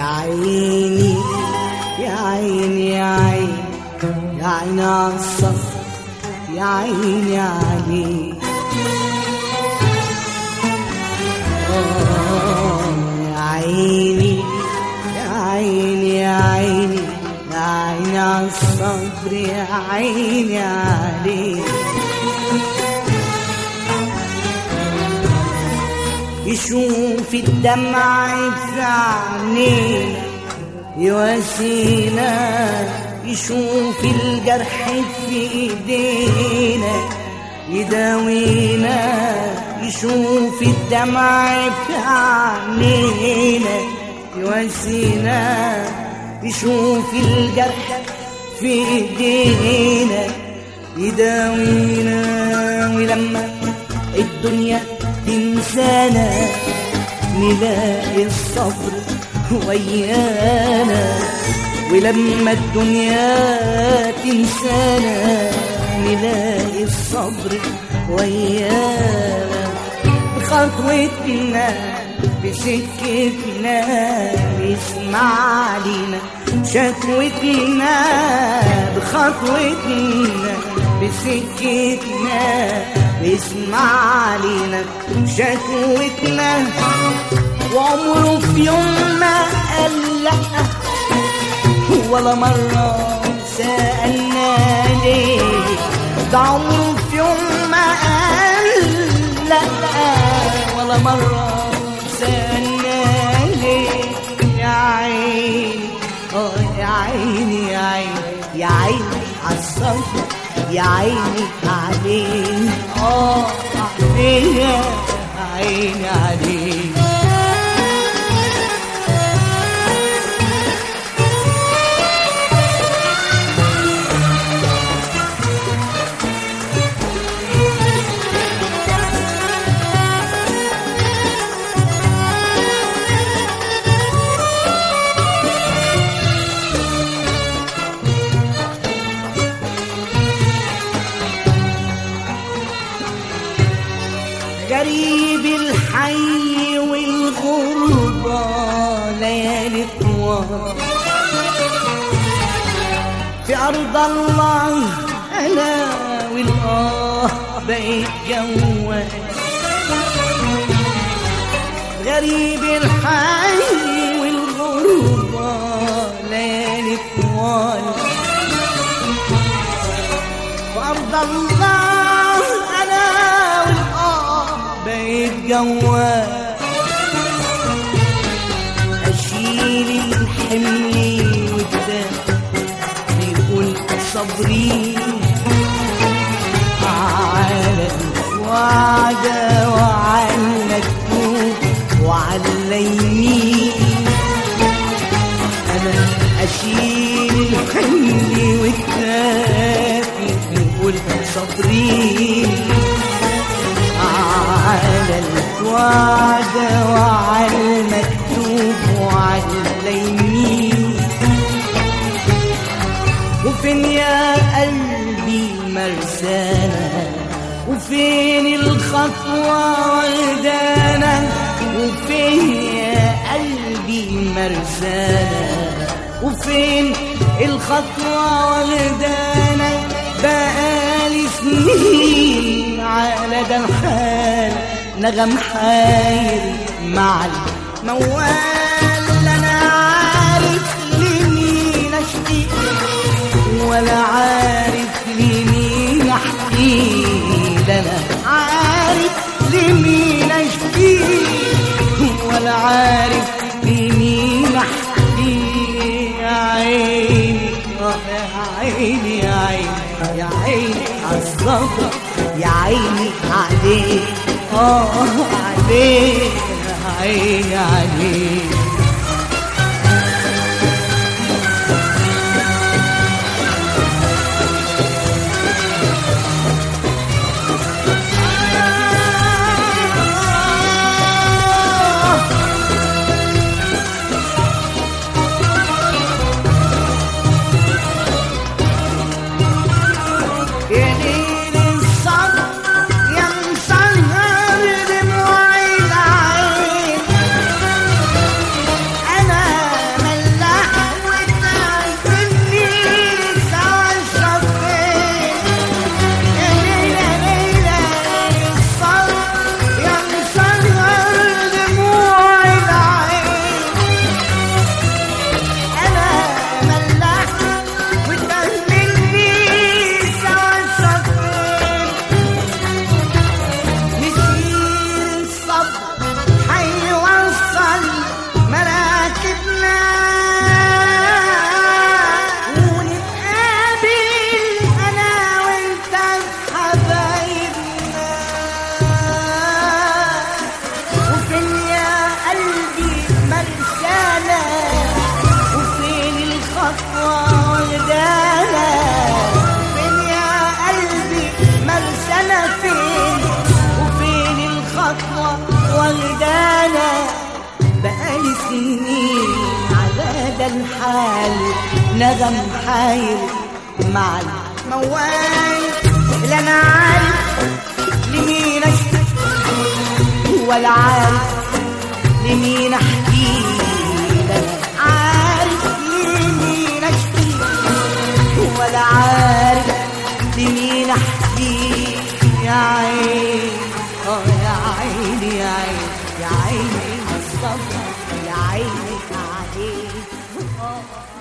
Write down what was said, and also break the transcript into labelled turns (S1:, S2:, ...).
S1: عيني يا عيني يا عيني يا عيني على الصبر يا عيني عليك آه، يا عيني يا عيني يا عيني يا عيني على الصبر يا عيني عليك يشوف الدمع في عينينا يواسينا يشوف الجرح في ايدينا يداوينا يشوف الدمع في عينينا يواسينا يشوف الجرح في ايدينا يداوينا ولما الدنيا تنسانا نلاقي الصبر ويانا ولما الدنيا تنسانا نلاقي الصبر ويانا بخطوتنا بسكتنا يسمع علينا شكوتنا بخطوتنا بسكتنا بيسمع علينا شكوتنا وعمره في يوم ما قال لأ ولا مرة سألنا ليه ده عمره في يوم ما قال لأ ولا مرة سألنا ليه يا عيني اه يا عيني يا عيني يا عيني عالصبر يا عيني عليك اه عليك يا عيني عليك غريب الحي والغربة ليالي طوال في أرض الله أنا والآه بقيت جوال غريب الحي والغربة ليالي طوال في أرض الله أنا والآه بقيت جوال أشيل الحمل والدم بيقول صبري على الوعدة وعلى المكتوب وعلى اليمين أنا أشيل الحمل والكافي بيقول صبري على الوعد وعلى المكتوب وعلى اليمين وفين يا قلبي مرسانة وفين الخطوة والدانة وفين يا قلبي مرسانة وفين الخطوة والدانة بقالي سنين على ده الحال نغم حاير مع الموال لا انا عارف لمين اشتي ولا عارف لمين احكي لا انا عارف لمين اشتي ولا عارف لمين احكي يا عيني آه يا عيني يا عيني يا عيني عالصبر يا عيني عليك اه عليك يا عيني عليك يا ليل الصبر يا مسهر دموع العين الحال نغم حاير مع الموال لا انا عارف لمين اشتكي ولا عارف لمين احكي لا أنا عارف لمين اشكي ولا عارف لمين احكي يا عيني اه يا عيني يا عيني يا عيني الصبر يا عيني عليك آه